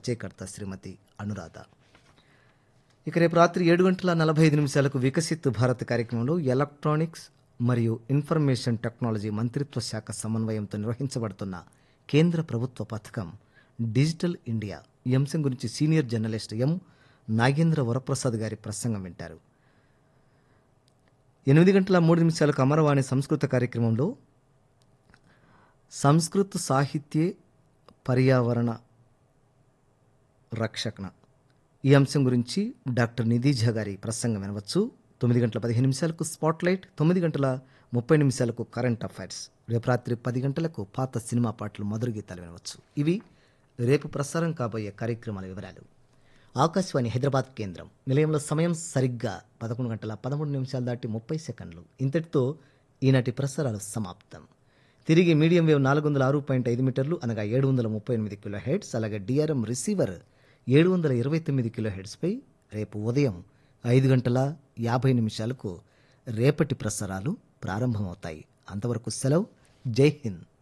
పరిచయకర్త శ్రీమతి అనురాధ ఇక రేపు రాత్రి ఏడు గంటల నలభై ఐదు నిమిషాలకు వికసిత్ భారత్ కార్యక్రమంలో ఎలక్ట్రానిక్స్ మరియు ఇన్ఫర్మేషన్ టెక్నాలజీ మంత్రిత్వ శాఖ సమన్వయంతో నిర్వహించబడుతున్న కేంద్ర ప్రభుత్వ పథకం డిజిటల్ ఇండియా ఈ అంశం గురించి senior journalist M Nagendra Varaprasad గారి ప్రసంగం వింటారు ఎనిమిది గంటల మూడు నిమిషాలకు అమరవాణి సంస్కృత కార్యక్రమంలో సంస్కృత సాహిత్యే పర్యావరణ రక్షణ ఈ అంశం గురించి డాక్టర్ నిధీజా గారి ప్రసంగం వినవచ్చు తొమ్మిది గంటల పదిహేను నిమిషాలకు స్పాట్లైట్ తొమ్మిది గంటల ముప్పై నిమిషాలకు కరెంట్ అఫైర్స్ రేపు రాత్రి పది గంటలకు పాత సినిమా పాటలు మధుర గీతాలు వినవచ్చు ఇవి రేపు ప్రసారం కాబోయే కార్యక్రమాల వివరాలు ఆకాశవాణి హైదరాబాద్ కేంద్రం నిలయంలో సమయం సరిగ్గా పదకొండు గంటల పదమూడు నిమిషాలు దాటి ముప్పై సెకండ్లు ఇంతటితో ఈనాటి ప్రసారాలు సమాప్తం తిరిగి మీడియం వేవ్ నాలుగు వందల ఆరు పాయింట్ ఐదు మీటర్లు అనగా ఏడు వందల ముప్పై ఎనిమిది కిలో హెడ్స్ అలాగే డిఆర్ఎం రిసీవర్ ఏడు వందల ఇరవై తొమ్మిది కిలో హెడ్స్పై రేపు ఉదయం ఐదు గంటల యాభై నిమిషాలకు రేపటి ప్రసారాలు ప్రారంభమవుతాయి అంతవరకు సెలవు జై హింద్